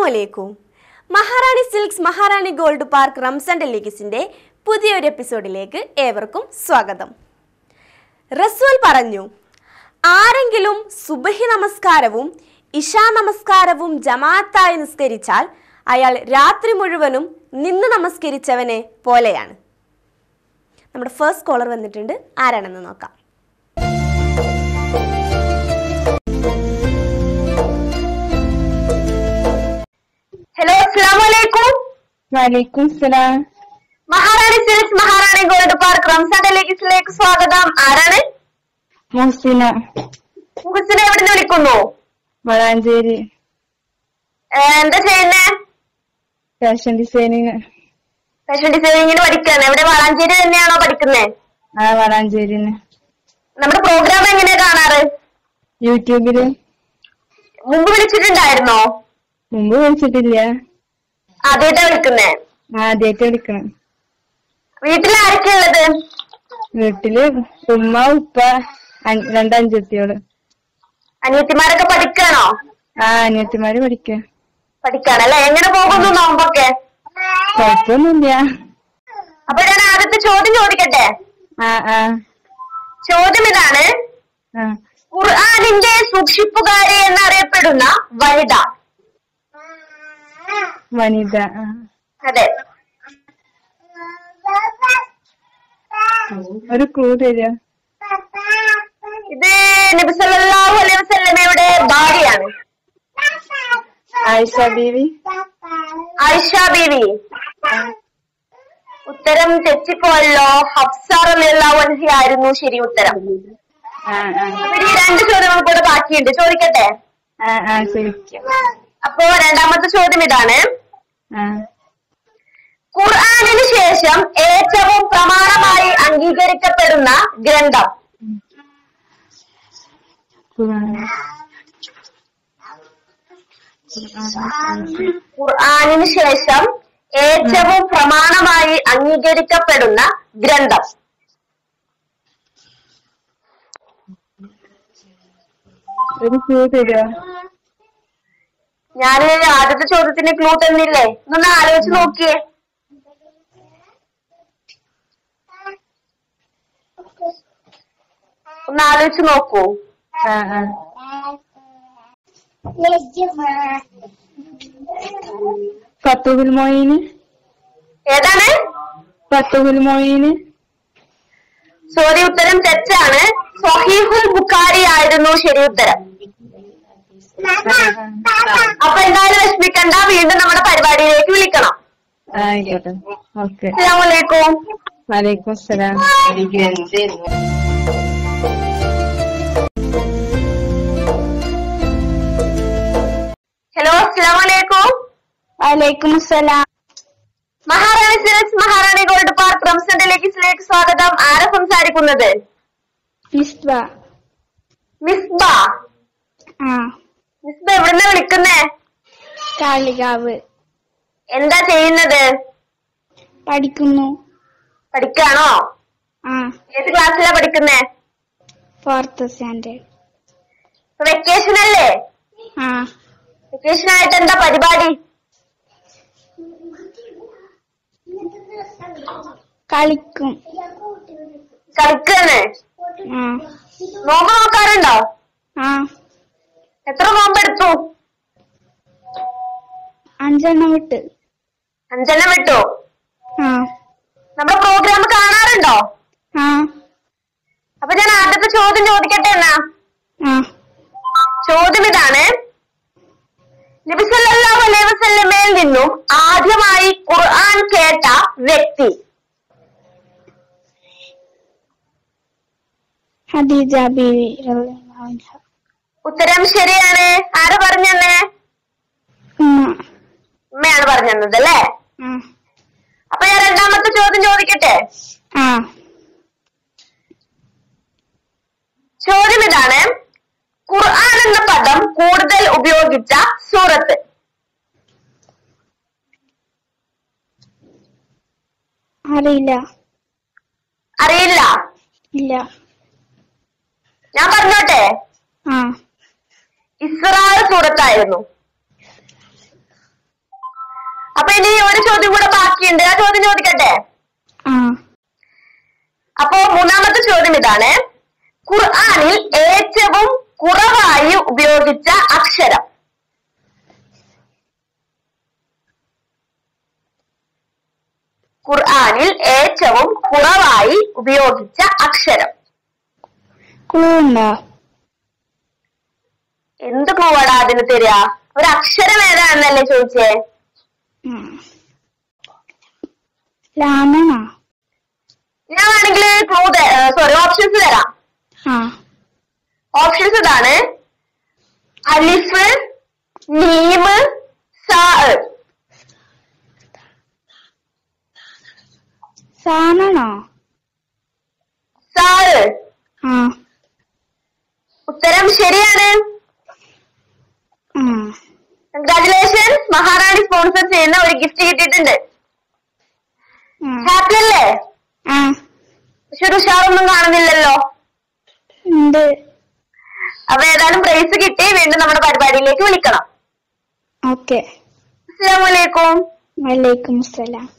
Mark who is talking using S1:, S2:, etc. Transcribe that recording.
S1: അലൈക്കും Maharani silks Maharani gold park Ramzan ഡെലിഗസിന്റെ പുതിയൊരു എപ്പിസോഡിലേക്ക് ഏവർക്കും സ്വാഗതം റസൂൽ പറഞ്ഞു ആരെങ്കിലും സുബഹി നമസ്കാരവും ഇഷാ നമസ്കാരവും ജമാഅത്തായി നിസ്കരിച്ചാൽ അയാൾ രാത്രി മുഴുവനും നിന്ന് നമസ്കരിച്ചവനെ പോലെയാണ് നമ്മുടെ ഫസ്റ്റ് കോളർ വന്നിട്ടുണ്ട് ആരാണെന്ന് നോക്കാം ഹലോ അസ്സാം വലൈക്കും
S2: വലൈക്കും സലാം
S1: Maharani silks Maharani gold park Ramzan ഡെലിഗസിലേക്ക് സ്വാഗതം ആരാണ്
S2: മുഹസിന
S1: മുഹസിനെ എവിടുന്ന് വിളിക്കുന്നു
S2: വളാഞ്ചേരി
S1: ഏ, എന്താ ചെയ്യുന്നേ
S2: ഫാഷൻ ഡിസൈനിങ്
S1: ഫാഷൻ ഡിസൈനിങ്ങിന് പഠിക്കാണ് എവിടെ വളാഞ്ചേരി തന്നെയാണോ പഠിക്കുന്നേ
S2: ആ വളാഞ്ചേരിന്ന്
S1: നമ്മുടെ പ്രോഗ്രാം എങ്ങനെയാ കാണാറ്
S2: യൂട്യൂബില്
S1: മുമ്പ് വിളിച്ചിട്ടുണ്ടായിരുന്നോ
S2: മുമ്പ് വിളിച്ചിട്ടില്ല
S1: ആദ്യമായിട്ടാ വിളിക്കുന്നേ
S2: ആദ്യമായിട്ട് വിളിക്കണം
S1: വീട്ടിൽ ആരൊക്കെ ഉള്ളത്
S2: വീട്ടില് ഉമ്മ ഉപ്പ അൻ- രണ്ട് അഞ്ചത്തിയോള്
S1: അനിയത്തിമാരൊക്കെ പഠിക്കാണോ
S2: ആ അനിയത്തിമാര് പഠിക്ക
S1: പഠിക്കാണല്ലേ എങ്ങനെ പോകുന്നു നോമ്പൊക്കെ
S2: കൊഴപ്പൊന്നുമില്ല
S1: അപ്പൊ ഞാൻ ആദ്യത്തെ ചോദ്യം ചോദിക്കട്ടെ
S2: ആ ആ
S1: ചോദ്യം ഇതാണ്
S2: ആ
S1: ഖുർആാനിന്റെ സൂക്ഷിപ്പുകാരി എന്നറിയപ്പെടുന്ന വനിത
S2: വനിത ആ
S1: അതെ
S2: ഒരു ക്ലൂ തരുക
S1: ഇത് നബി സല്ലല്ലാഹു അലൈഹി വസല്ലമയുടെ ഭാര്യയാണ്
S2: ആയിഷ ബീവി
S1: ആയിഷ ബീവി ഉത്തരം തെറ്റിപ്പോയല്ലോ ഹഫ്സ റളിയല്ലാഹു അൻഹ ആയിരുന്നു ശരി ഉത്തരം
S2: ആ ആ
S1: അപ്പൊ ഇനി രണ്ട് ചോദ്യങ്ങൾ കൂടെ ബാക്കിയുണ്ട് ചോദിക്കട്ടെ
S2: ആ ആ ചോദിക്കാം
S1: അപ്പോ രണ്ടാമത്തെ ചോദ്യം ഇതാണ്
S2: ആ
S1: ഖുർആാനിന് ശേഷം ഏറ്റവും പ്രമാണമായി അംഗീകരിക്കപ്പെടുന്ന ഗ്രന്ഥം
S2: ഖുർആൻ.
S1: ഖുർആാനിന് ശേഷം ഏറ്റവും പ്രമാണമായി അംഗീകരിക്കപ്പെടുന്ന ഗ്രന്ഥം
S2: ഒരു ക്ലൂ തരുക
S1: ഞാൻ ആദ്യത്തെ ചോദ്യത്തിന് ക്ലൂ തന്നില്ലേ ഇതൊന്ന് ആലോചിച്ച് നോക്കിയേ ഒന്ന് ആലോചിച്ച് നോക്കൂ
S2: ആ ആ ഫത്തുഹുൽ മൊയ്ന്
S1: ഏതാണ്
S2: ഫത്തുഹുൽ മൊയ്ന്
S1: സോറി ഉത്തരം തെറ്റാണ് സൊഹീഹുൽ ബുഖാരി ആയിരുന്നു ശരി ഉത്തരം അപ്പൊ എന്തായാലും വിഷമിക്കണ്ട വീണ്ടും നമ്മുടെ പരിപാടിയിലേക്ക് വിളിക്കണം
S2: ആയിക്കോട്ടെ ഓക്കെ
S1: അസ്സലാമലൈക്കും
S2: വലൈക്കും അസ്സലാം
S1: ഹലോ അസ്സലാമലൈക്കും
S2: വലൈക്കും അസ്സലാം
S1: Maharani silks Maharani gold park Ramzan ഡെലിഗസിലേക്ക് സ്വാഗതം ആരാ സംസാരിക്കുന്നത്
S2: മിസ്ബ
S1: മിസ്ബ
S2: ആ
S1: മിസ്ബ എവിടുന്ന വിളിക്കുന്നേ
S2: കാളികാവ്
S1: എന്താ ചെയ്യുന്നത്
S2: പഠിക്കുന്നു
S1: പഠിക്കാണോ
S2: ആ
S1: ഏത് ക്ലാസ്സിലാ പഠിക്കുന്നേ
S2: ഫോർത്ത് സ്റ്റാൻഡേർഡ്
S1: വെക്കേഷൻ അല്ലേ
S2: ആ
S1: വെക്കേഷൻ ആയിട്ട് എന്താ പരിപാടി
S2: കളിക്കും
S1: കളിക്കാണ്
S2: ആ
S1: നോമ്പ് നോക്കാറുണ്ടോ
S2: ആ
S1: എത്ര നോമ്പെടുത്തു
S2: അഞ്ചെണ്ണം വിട്ട്
S1: അഞ്ചെണ്ണം വിട്ടു
S2: ആ
S1: നമ്മുടെ പ്രോഗ്രാം കാണാറുണ്ടോ
S2: ആ
S1: അപ്പൊ ഞാൻ ആദ്യത്തെ ചോദ്യം ചോദിക്കട്ടെ എന്നാ
S2: ആ
S1: ചോദ്യം ഇതാണ് നബി സല്ലല്ലാഹു അലൈഹി വസല്ലമയിൽ നിന്നും ആദ്യമായി ഖുർആൻ കേട്ട വ്യക്തി
S2: ഹദീജ ബീവി റളിയല്ലാഹു അൻഹ.
S1: ഉത്തരം ശരിയാണ് ആര് പറഞ്ഞെന്ന്
S2: ഉമ്മ
S1: ഉമ്മയാണ് പറഞ്ഞത് അല്ലേ
S2: ആ
S1: അപ്പൊ ഞാൻ രണ്ടാമത്തെ ചോദ്യം ചോദിക്കട്ടെ
S2: ആ
S1: ചോദ്യം ഇതാണ് ഖുർആൻ എന്ന പദം കൂടുതൽ ഉപയോഗിച്ച സൂറത്ത്
S2: അറിയില്ല
S1: അറിയില്ല
S2: ഇല്ല
S1: ഞാൻ പറഞ്ഞോട്ടെ
S2: ആ
S1: ഇസ്രായേൽ സൂറത്തായിരുന്നു അപ്പൊ ഇനി ഒരു ചോദ്യം കൂടെ ബാക്കിയുണ്ട് ആ ചോദ്യം ചോദിക്കട്ടെ
S2: ആ
S1: അപ്പോ മൂന്നാമത്തെ ചോദ്യം ഇതാണ് ഖുർആനിൽ ഏറ്റവും കുറവായി ഉപയോഗിച്ച അക്ഷരം ഖുർആനിൽ ഏറ്റവും കുറവായി ഉപയോഗിച്ച അക്ഷരം
S2: ക്ലൂ ഉണ്ടോ
S1: എന്ത് പൂവാടാ അതിന് തരിക ഒരു അക്ഷരം ഏതാണെന്നല്ലേ ചോദിച്ചേ
S2: ഉം. ലാമാണോ
S1: ഞാൻ വേണമെങ്കിൽ ക്ലൂ സോറി ഓപ്ഷൻസ് തരാം
S2: ആ
S1: ഓപ്ഷൻസ് ഇതാണ് അലിഫ് നീമ് സാ
S2: സാനാണോ
S1: സാ
S2: ആ
S1: ഉത്തരം ശരിയാണ്
S2: ആ
S1: കൺഗ്രാറ്റുലേഷൻസ് മഹാറാണി സ്പോൺസർ ചെയ്യുന്ന ഒരു ഗിഫ്റ്റ് കിട്ടിയിട്ടുണ്ട്
S2: ആ
S1: ഹാപ്പി അല്ലേ
S2: ആ
S1: പക്ഷെ ഒരു ഉഷാറൊന്നും കാണുന്നില്ലല്ലോ
S2: ഉണ്ട്
S1: അപ്പൊ ഏതായാലും പ്രൈസ് കിട്ടി വീണ്ടും നമ്മുടെ പരിപാടിയിലേക്ക് വിളിക്കണം
S2: ഓക്കെ
S1: അസ്സലാമലൈക്കും
S2: വലൈക്കും അസ്സലാം